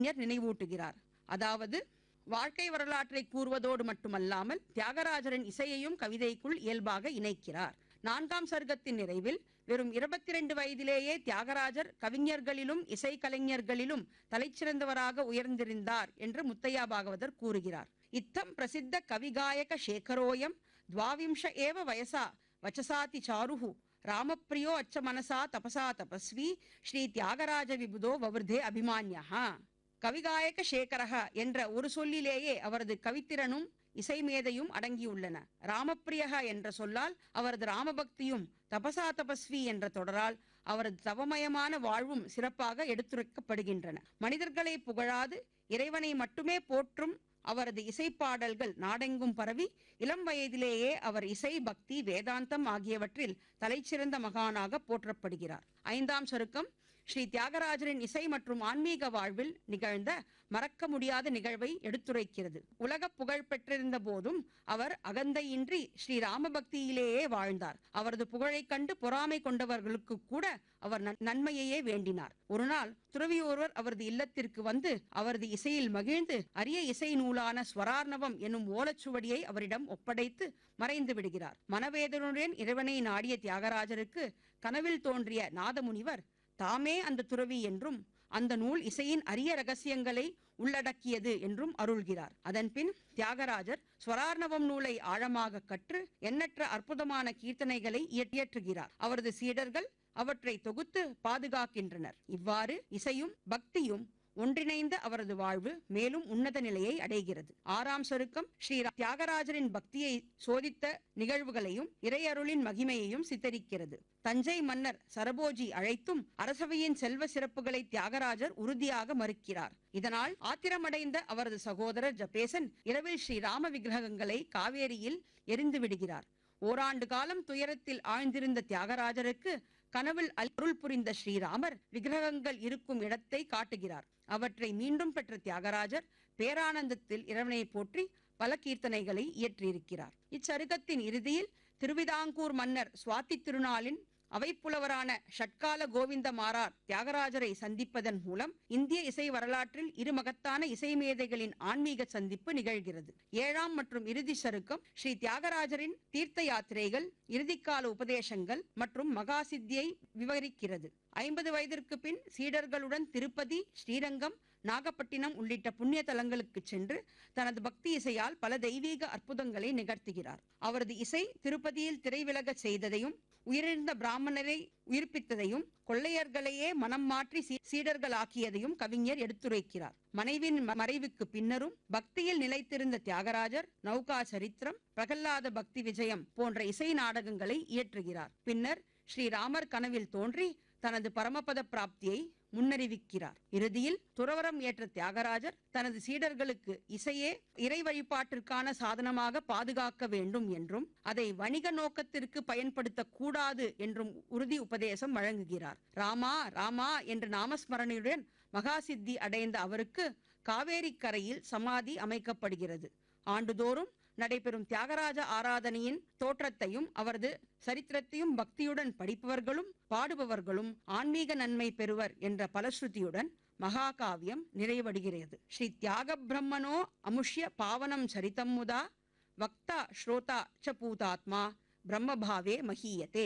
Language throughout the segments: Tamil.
கவிஞர் நினைவூட்டுகிறார் அதாவது வாழ்க்கை வரலாற்றை கூறுவதோடு மட்டுமல்லாமல் தியாகராஜரின் இசையையும் கவிதைக்குள் இயல்பாக இணைக்கிறார் நான்காம் சர்க்கத்தின் நிறைவில் வெறும் இருபத்தி ரெண்டு வயதிலேயே தியாகராஜர் கவிஞர்களிலும் இசைக்கலைஞர்களிலும் தலைச்சிறந்தவராக உயர்ந்திருந்தார் என்று முத்தையா பாகவதர் கூறுகிறார் இத்தம் பிரசித்த கவிகாயக சேகரோயம் द्वाविंश एव वयसा वचसाति चारुः रामप्रियो अच्छ मनसा तपसा तपस्वी ஸ்ரீ தியாகராஜ விபுதோ வவர்தே அபிமான்யா கவிகாயக சேகரக என்ற ஒரு சொல்லிலேயே அவரது கவித்திறனும் இசைமேதையும் அடங்கியுள்ளன ராமப்பிரியக என்ற சொல்லால் அவரது ராமபக்தியும் தபசா தபஸ்வி என்ற தொடரால் அவரது தவமயமான வாழ்வும் சிறப்பாக எடுத்துரைக்கப்படுகின்றன மனிதர்களை புகழாது இறைவனை மட்டுமே போற்றும் அவரது இசைப்பாடல்கள் நாடெங்கும் பரவி இளம் வயதிலேயே அவர் இசை பக்தி வேதாந்தம் ஆகியவற்றில் தலைச்சிறந்த மகானாக போற்றப்படுகிறார் ஐந்தாம் சருக்கம் ஸ்ரீ தியாகராஜரின் இசை மற்றும் ஆன்மீக வாழ்வில் நிகழ்ந்த மறக்க முடியாத நிகழ்வை எடுத்துரைக்கிறது உலக புகழ் பெற்றிருந்த போதும் அவர் அகந்தையின்றி ஸ்ரீ ராமபக்தியிலேயே வாழ்ந்தார் அவரது புகழைக் கண்டு பொறாமை கொண்டவர்களுக்கு கூட அவர் நன்- நன்மையையே வேண்டினார் ஒரு நாள் துறவி ஒருவர் அவரது இல்லத்திற்கு வந்து அவரது இசையில் மகிழ்ந்து அரிய இசை நூலான ஸ்வரார்ணவம் என்னும் ஓலச்சுவடியை அவரிடம் ஒப்படைத்து மறைந்து விடுகிறார் மனவேதனுடன் இறைவனை நாடிய தியாகராஜருக்கு கனவில் தோன்றிய நாதமுனிவர் தாமே அந்த துறவி என்றும் அந்த நூல் இசையின் அரிய ரகசியங்களை உள்ளடக்கியது என்றும் அருள்கிறார் அதன்பின் தியாகராஜர் ஸ்வரார்ணவம் நூலை ஆழமாக கற்று எண்ணற்ற அற்புதமான கீர்த்தனைகளை இயற்- இயற்றுகிறார் அவரது சீடர்கள் அவற்றை தொகுத்து பாதுகாக்கின்றனர் இவ்வாறு இசையும் பக்தியும் ஒன்றிணைந்த அவரது வாழ்வு மேலும் உன்னத நிலையை அடைகிறது ஆறாம் சருக்கம் ஸ்ரீ தியாகராஜரின் பக்தியை சோதித்த நிகழ்வுகளையும் இறையருளின் மகிமையையும் சித்தரிக்கிறது தஞ்சை மன்னர் சரபோஜி அழைத்தும் அரசவையின் செல்வ சிறப்புகளை தியாகராஜர் உறுதியாக மறுக்கிறார் இதனால் ஆத்திரமடைந்த அவரது சகோதரர் ஜபேசன் இரவில் ஸ்ரீ ராம விக்கிரகங்களை காவேரியில் எரிந்து விடுகிறார் ஓராண்டு காலம் துயரத்தில் ஆழ்ந்திருந்த தியாகராஜருக்கு கனவில் அருள் புரிந்த ஸ்ரீராமர் விக்கிரகங்கள் இருக்கும் இடத்தை காட்டுகிறார் அவற்றை மீண்டும் பெற்ற தியாகராஜர் பேரானந்தத்தில் இறைவனை போற்றி பல கீர்த்தனைகளை இயற்றியிருக்கிறார் இச்சருக்கத்தின் இறுதியில் திருவிதாங்கூர் மன்னர் சுவாதி திருநாளின் அவைப்புலவரான ஷட்கால கோவிந்த மாரார் தியாகராஜரை சந்திப்பதன் மூலம் இந்திய இசை வரலாற்றில் இரு மகத்தான இசை மேதைகளின் ஆன்மீக சந்திப்பு நிகழ்கிறது ஏழாம் மற்றும் இறுதி சருக்கம் ஸ்ரீ தியாகராஜரின் தீர்த்த யாத்திரைகள் இறுதிக்கால உபதேசங்கள் மற்றும் மகாசித்தியை விவரிக்கிறது ஐம்பது வயதிற்கு பின் சீடர்களுடன் திருப்பதி ஸ்ரீரங்கம் நாகப்பட்டினம் உள்ளிட்ட புண்ணிய தலங்களுக்கு சென்று தனது பக்தி இசையால் பல தெய்வீக அற்புதங்களை நிகழ்த்துகிறார் அவரது இசை திருப்பதியில் திரைவிலகச் செய்ததையும் உயிரிழந்த பிராமணரை உயிர்ப்பித்ததையும் கொள்ளையர்களையே மனம் மாற்றி சீ- சீடர்களாக்கியதையும் கவிஞர் எடுத்துரைக்கிறார் மனைவியின் ம- மறைவுக்கு பின்னரும் பக்தியில் நிலைத்திருந்த தியாகராஜர் நௌகா சரித்திரம் பிரகல்லாத பக்தி விஜயம் போன்ற இசை நாடகங்களை இயற்றுகிறார் பின்னர் ஸ்ரீராமர் கனவில் தோன்றி தனது பரமபத பிராப்தியை முன்னறிவிக்கிறார் இறுதியில் துறவரம் ஏற்ற தியாகராஜர் தனது சீடர்களுக்கு இசையே இறை வழிபாட்டிற்கான சாதனமாக பாதுகாக்க வேண்டும் என்றும் அதை வணிக நோக்கத்திற்கு பயன்படுத்தக் கூடாது என்றும் உறுதி உபதேசம் வழங்குகிறார் ராமா ராமா என்ற நாமஸ்மரணையுடன் மகாசித்தி அடைந்த அவருக்கு காவேரி கரையில் சமாதி அமைக்கப்படுகிறது ஆண்டுதோறும் நடைபெறும் தியாகராஜ ஆராதனையின் தோற்றத்தையும் அவரது சரித்திரத்தையும் பக்தியுடன் படிப்பவர்களும் பாடுபவர்களும் ஆன்மீக நன்மை பெறுவர் என்ற பலஸ்ருதியுடன் மகாகாவியம் நிறைவடைகிறது ஸ்ரீ தியாக பிரம்மனோ அமுஷ்ய பாவனம் சரிதம் முதா வக்தா ஸ்ரோதா ச பூதாத்மா பிரம்மபாவே மஹீயதே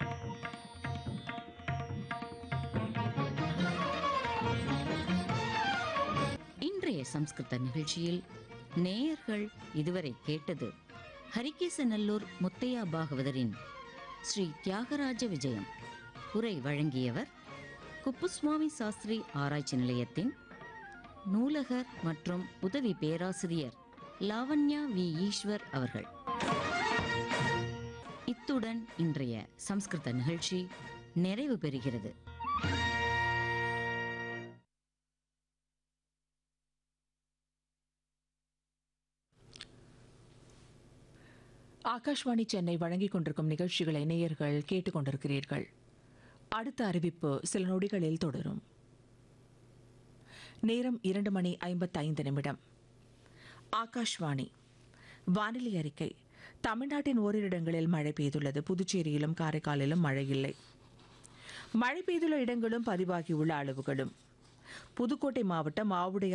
இன்றைய சம்ஸ்கிருத நிகழ்ச்சியில் நேயர்கள் இதுவரை கேட்டது ஹரிகேசநல்லூர் முத்தையா பாகவதரின் ஸ்ரீ தியாகராஜ விஜயம் உரை வழங்கியவர் குப்புசுவாமி சாஸ்திரி ஆராய்ச்சி நிலையத்தின் நூலகர் மற்றும் உதவி பேராசிரியர் லாவண்யா வி ஈஸ்வர் அவர்கள் இத்துடன் இன்றைய சம்ஸ்கிருத நிகழ்ச்சி நிறைவு பெறுகிறது ஆகாஷ்வாணி சென்னை வழங்கிக் கொண்டிருக்கும் நிகழ்ச்சிகளை நேயர்கள் கேட்டுக்கொண்டிருக்கிறீர்கள் அடுத்த அறிவிப்பு சில நொடிகளில் தொடரும் நேரம் இரண்டு மணி ஐம்பத்தைந்து நிமிடம் ஆகாஷ்வாணி வானிலை அறிக்கை தமிழ்நாட்டின் ஓரிரு இடங்களில் மழை பெய்துள்ளது புதுச்சேரியிலும் காரைக்காலிலும் மழை இல்லை மழை பெய்துள்ள இடங்களும் பதிவாகியுள்ள அளவுகளும் புதுக்கோட்டை மாவட்டம் ஆவுடையார்